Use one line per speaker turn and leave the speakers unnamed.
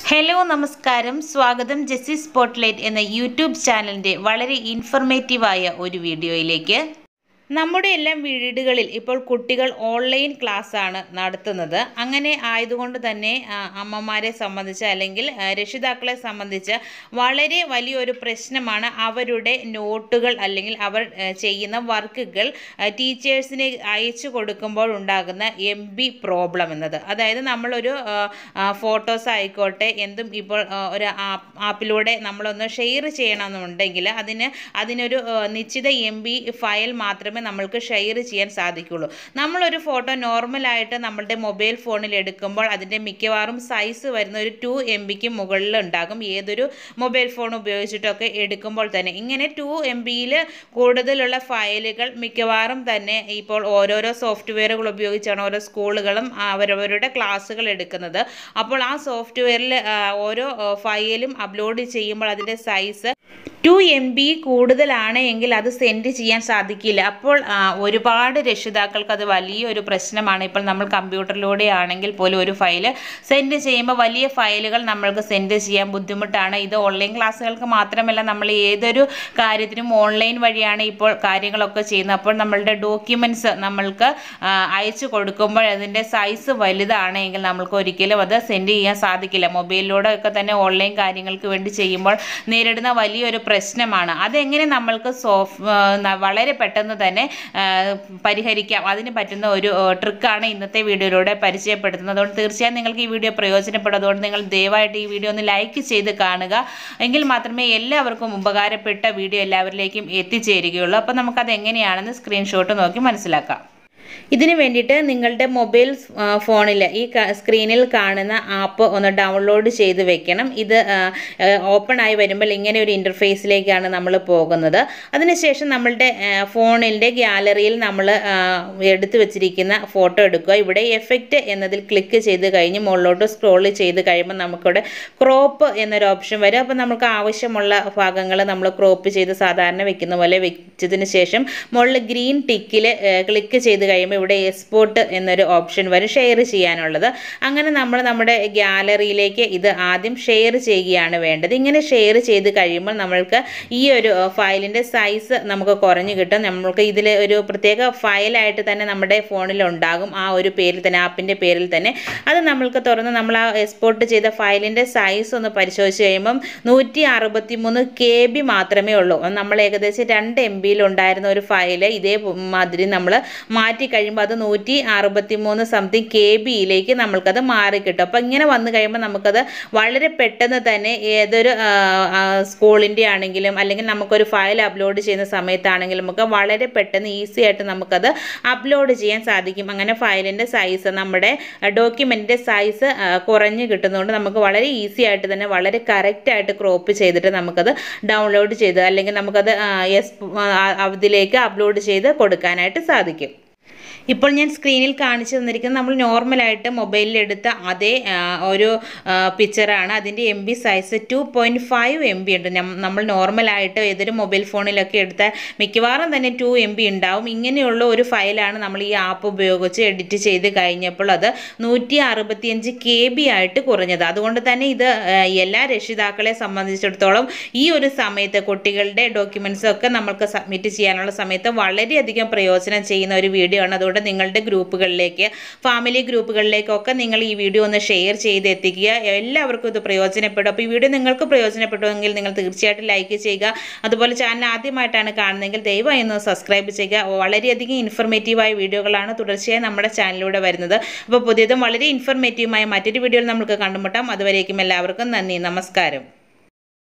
hello നമസ്കാരം സ്വാഗതം Jessy spotlight എന്ന യൂട്യൂബ് ചാനലിൻ്റെ വളരെ ഇൻഫർമേറ്റീവായ ഒരു വീഡിയോയിലേക്ക് നമ്മുടെ എല്ലാം വീടുകളിൽ ഇപ്പോൾ കുട്ടികൾ ഓൺലൈൻ ക്ലാസ് ആണ് നടത്തുന്നത് അങ്ങനെ ആയതുകൊണ്ട് തന്നെ ആ, അമ്മമാരെ സംബന്ധിച്ച് അല്ലെങ്കിൽ ആ, രക്ഷിതാക്കളെ സംബന്ധിച്ച് വളരെ വലിയൊരു പ്രശ്നമാണ് അവരുടെ നോട്ടുകൾ അല്ലെങ്കിൽ അവർ ആ, ചെയ്യുന്ന വർക്കുകൾ ടീച്ചേഴ്സിന് അയച്ചു കൊടുക്കുമ്പോൾ ഉണ്ടാകുന്ന എം ബി പ്രോബ്ലം എന്നത് അതായത് നമ്മളൊരു ഫോട്ടോസ് ആയിക്കോട്ടെ എന്തും ഇപ്പോൾ ആ, ഒരു ആപ്പ് ആപ്പിലൂടെ നമ്മളൊന്ന് ഷെയർ ചെയ്യണമെന്നുണ്ടെങ്കിൽ അതിന് അതിനൊരു ആ, നിശ്ചിത എം ബി ഫയൽ മാത്രമേ നമ്മൾക്ക് ഷെയർ ചെയ്യാൻ സാധിക്കുള്ളൂ നമ്മളൊരു ഫോട്ടോ നോർമലായിട്ട് നമ്മളുടെ മൊബൈൽ ഫോണിൽ എടുക്കുമ്പോൾ അതിൻ്റെ മിക്കവാറും സൈസ് വരുന്ന ഒരു ടു എം ബിക്ക് മുകളിൽ ഉണ്ടാകും ഏതൊരു മൊബൈൽ ഫോൺ ഉപയോഗിച്ചിട്ടൊക്കെ എടുക്കുമ്പോൾ തന്നെ ഇങ്ങനെ ടു എം ബിയിൽ കൂടുതലുള്ള ഫയലുകൾ മിക്കവാറും തന്നെ ഇപ്പോൾ ഓരോരോ സോഫ്റ്റ്വെയറുകൾ ഉപയോഗിച്ചാണ് ഓരോ സ്കൂളുകളും അവരവരുടെ ക്ലാസ്സുകൾ എടുക്കുന്നത് അപ്പോൾ ആ സോഫ്റ്റ്വെയറിൽ ഓരോ ആ, ഫയലും അപ്ലോഡ് ചെയ്യുമ്പോൾ അതിൻ്റെ സൈസ് ടു എം ബി കൂടുതലാണ് എങ്കിൽ അത് സെൻഡ് ചെയ്യാൻ സാധിക്കില്ല അപ്പോൾ ആ, ഒരുപാട് രക്ഷിതാക്കൾക്ക് അത് വലിയൊരു പ്രശ്നമാണ് ഇപ്പോൾ നമ്മൾ കമ്പ്യൂട്ടറിലൂടെ ആണെങ്കിൽ പോലും ഒരു ഫയൽ സെൻഡ് ചെയ്യുമ്പോൾ വലിയ ഫയലുകൾ നമ്മൾക്ക് സെൻഡ് ചെയ്യാൻ ബുദ്ധിമുട്ടാണ് ഇത് ഓൺലൈൻ ക്ലാസ്സുകൾക്ക് മാത്രമല്ല നമ്മൾ ഏതൊരു കാര്യത്തിനും ഓൺലൈൻ വഴിയാണ് ഇപ്പോൾ കാര്യങ്ങളൊക്കെ ചെയ്യുന്നത് അപ്പോൾ നമ്മളുടെ ഡോക്യുമെൻറ്റ്സ് നമ്മൾക്ക് ആ, അയച്ചു കൊടുക്കുമ്പോൾ അതിൻ്റെ സൈസ് വലുതാണ് എങ്കിൽ നമ്മൾക്ക് ഒരിക്കലും അത് സെൻഡ് ചെയ്യാൻ സാധിക്കില്ല മൊബൈലിലൂടെ ഒക്കെ തന്നെ ഓൺലൈൻ കാര്യങ്ങൾക്ക് വേണ്ടി ചെയ്യുമ്പോൾ നേരിടുന്ന വലിയൊരു പ്രശ്നമാണ് അതെങ്ങനെ നമ്മൾക്ക് സോഫ് ആ, ന- വളരെ പെട്ടെന്ന് തന്നെ ആ, പരിഹരിക്കാം അതിന് പറ്റുന്ന ഒരു ആ, ട്രിക്കാണ് ഇന്നത്തെ വീഡിയോയിലൂടെ പരിചയപ്പെടുത്തുന്നത് അതുകൊണ്ട് തീർച്ചയായും നിങ്ങൾക്ക് ഈ വീഡിയോ പ്രയോജനപ്പെടും അതുകൊണ്ട് നിങ്ങൾ ദയവായിട്ട് ഈ വീഡിയോ ഒന്ന് ലൈക്ക് ചെയ്ത് കാണുക എങ്കിൽ മാത്രമേ എല്ലാവർക്കും ഉപകാരപ്പെട്ട വീഡിയോ എല്ലാവരിലേക്കും എത്തിച്ചേരുകയുള്ളൂ അപ്പോൾ നമുക്കത് എങ്ങനെയാണെന്ന് സ്ക്രീൻഷോട്ട് നോക്കി മനസ്സിലാക്കാം ഇതിന് വേണ്ടിയിട്ട് നിങ്ങളുടെ മൊബൈൽ ഫോണിൽ ഈ ക- സ്ക്രീനിൽ കാണുന്ന ആപ്പ് ഒന്ന് ഡൗൺലോഡ് ചെയ്ത് വെക്കണം ഇത് ഓപ്പൺ ആയി വരുമ്പോൾ ഇങ്ങനെ ഒരു ഇൻ്റർഫേസിലേക്കാണ് നമ്മൾ പോകുന്നത് അതിനുശേഷം നമ്മളുടെ ഫോണിൻ്റെ ഗ്യാലറിയിൽ നമ്മൾ എടുത്തു വെച്ചിരിക്കുന്ന ഫോട്ടോ എടുക്കുക ഇവിടെ എഫക്റ്റ് എന്നതിൽ ക്ലിക്ക് ചെയ്ത് കഴിഞ്ഞ് മുകളിലോട്ട് സ്ക്രോൾ ചെയ്ത് കഴിയുമ്പോൾ നമുക്കിവിടെ ക്രോപ്പ് എന്നൊരു ഓപ്ഷൻ വരും അപ്പോൾ നമുക്ക് ആവശ്യമുള്ള ഭാഗങ്ങൾ നമ്മൾ ക്രോപ്പ് ചെയ്ത് സാധാരണ വെക്കുന്ന പോലെ വെച്ചതിന് ശേഷം മുകളിൽ ഗ്രീൻ ടിക്കിൽ ക്ലിക്ക് ചെയ്ത് കഴിയുമ്പോൾ ഇവിടെ എക്സ്പോർട്ട് എന്നൊരു ഓപ്ഷൻ വരും ഷെയർ ചെയ്യാനുള്ളത് അങ്ങനെ നമ്മൾ നമ്മുടെ ഗ്യാലറിയിലേക്ക് ഇത് ആദ്യം ഷെയർ ചെയ്യുകയാണ് വേണ്ടത് ഇങ്ങനെ ഷെയർ ചെയ്ത് കഴിയുമ്പോൾ നമ്മൾക്ക് ഈ ഒരു ഫയലിൻ്റെ സൈസ് നമുക്ക് കുറഞ്ഞു കിട്ടും നമ്മൾക്ക് ഇതിൽ ഒരു പ്രത്യേക ഫയലായിട്ട് തന്നെ നമ്മുടെ ഫോണിൽ ഉണ്ടാകും ആ ഒരു പേരിൽ തന്നെ ആപ്പിൻ്റെ പേരിൽ തന്നെ അത് നമ്മൾക്ക് തുറന്ന് നമ്മൾ ആ എക്സ്പോർട്ട് ചെയ്ത ഫയലിൻ്റെ സൈസ് ഒന്ന് പരിശോധിച്ച് കഴിയുമ്പം നൂറ്റി അറുപത്തി മൂന്ന് കെ ബി മാത്രമേ ഉള്ളൂ നമ്മൾ ഏകദേശം രണ്ട് എം ബിയിൽ ഉണ്ടായിരുന്ന ഒരു ഫയൽ ഇതേ മാതിരി നമ്മൾ മാറ്റി കഴിയുമ്പോൾ അത് നൂറ്റി അറുപത്തി മൂന്ന് സംതിങ് കെ ബിയിലേക്ക് നമ്മൾക്കത് മാറി കിട്ടും അപ്പോൾ ഇങ്ങനെ വന്നു കഴിയുമ്പോൾ നമുക്കത് വളരെ പെട്ടെന്ന് തന്നെ ഏതൊരു സ്കൂളിൻ്റെ ആണെങ്കിലും അല്ലെങ്കിൽ നമുക്കൊരു ഫയൽ അപ്ലോഡ് ചെയ്യുന്ന സമയത്താണെങ്കിലും നമുക്ക് വളരെ പെട്ടെന്ന് ഈസി ആയിട്ട് നമുക്കത് അപ്ലോഡ് ചെയ്യാൻ സാധിക്കും അങ്ങനെ ഫയലിൻ്റെ സൈസ് നമ്മുടെ ഡോക്യുമെൻറ്റിൻ്റെ സൈസ് കുറഞ്ഞ് കിട്ടുന്നതുകൊണ്ട് നമുക്ക് വളരെ ഈസി ആയിട്ട് തന്നെ വളരെ കറക്റ്റായിട്ട് ക്രോപ്പ് ചെയ്തിട്ട് നമുക്കത് ഡൗൺലോഡ് ചെയ്ത് അല്ലെങ്കിൽ നമുക്കത് എസ് അതിലേക്ക് അപ്ലോഡ് ചെയ്ത് കൊടുക്കാനായിട്ട് സാധിക്കും ഇപ്പോൾ ഞാൻ സ്ക്രീനിൽ കാണിച്ചു തന്നിരിക്കുന്നത് നമ്മൾ നോർമലായിട്ട് മൊബൈലിൽ എടുത്ത അതേ ആ, ഒരു പിക്ചറാണ് അതിൻ്റെ M B size two point five M B ഉണ്ട് നം- നമ്മൾ നോർമലായിട്ട് ഏതൊരു മൊബൈൽ ഫോണിലൊക്കെ എടുത്താൽ മിക്കവാറും തന്നെ ടു എം ബി ഉണ്ടാവും ഇങ്ങനെയുള്ള ഒരു ഫയലാണ് നമ്മൾ ഈ ആപ്പ് ഉപയോഗിച്ച് എഡിറ്റ് ചെയ്ത് കഴിഞ്ഞപ്പോൾ അത് നൂറ്റി അറുപത്തിയഞ്ച് കെ ബി ആയിട്ട് കുറഞ്ഞത് അതുകൊണ്ട് തന്നെ ഇത് ആ, എല്ലാ രക്ഷിതാക്കളെ സംബന്ധിച്ചിടത്തോളം ഈ ഒരു സമയത്ത് കുട്ടികളുടെ ഡോക്യുമെൻറ്റ്സ് ഒക്കെ നമ്മൾക്ക് സബ്മിറ്റ് ചെയ്യാനുള്ള സമയത്ത് വളരെയധികം പ്രയോജനം ചെയ്യുന്ന ഒരു വീഡിയോ ആണ് അതുകൊണ്ട് നിങ്ങളുടെ ഗ്രൂപ്പുകളിലേക്ക് ഫാമിലി ഗ്രൂപ്പുകളിലേക്കൊക്കെ നിങ്ങൾ ഈ വീഡിയോ ഒന്ന് ഷെയർ ചെയ്ത് എത്തിക്കുക എല്ലാവർക്കും ഇത് പ്രയോജനപ്പെടും അപ്പോൾ ഈ വീഡിയോ നിങ്ങൾക്ക് പ്രയോജനപ്പെടുമെങ്കിൽ നിങ്ങൾ തീർച്ചയായിട്ടും ലൈക്ക് ചെയ്യുക അതുപോലെ ചാനൽ ആദ്യമായിട്ടാണ് കാണുന്നതെങ്കിൽ ദയവായി ഒന്ന് സബ്സ്ക്രൈബ് ചെയ്യുക വളരെയധികം ഇൻഫർമേറ്റീവായ വീഡിയോകളാണ് തുടർച്ചയായി നമ്മുടെ ചാനലിലൂടെ വരുന്നത് അപ്പോൾ പുതിയതും വളരെ ഇൻഫർമേറ്റീവുമായ മറ്റൊരു വീഡിയോയിൽ നമുക്ക് കണ്ടുമുട്ടാം അതുവരേക്കും എല്ലാവർക്കും നന്ദി നമസ്കാരം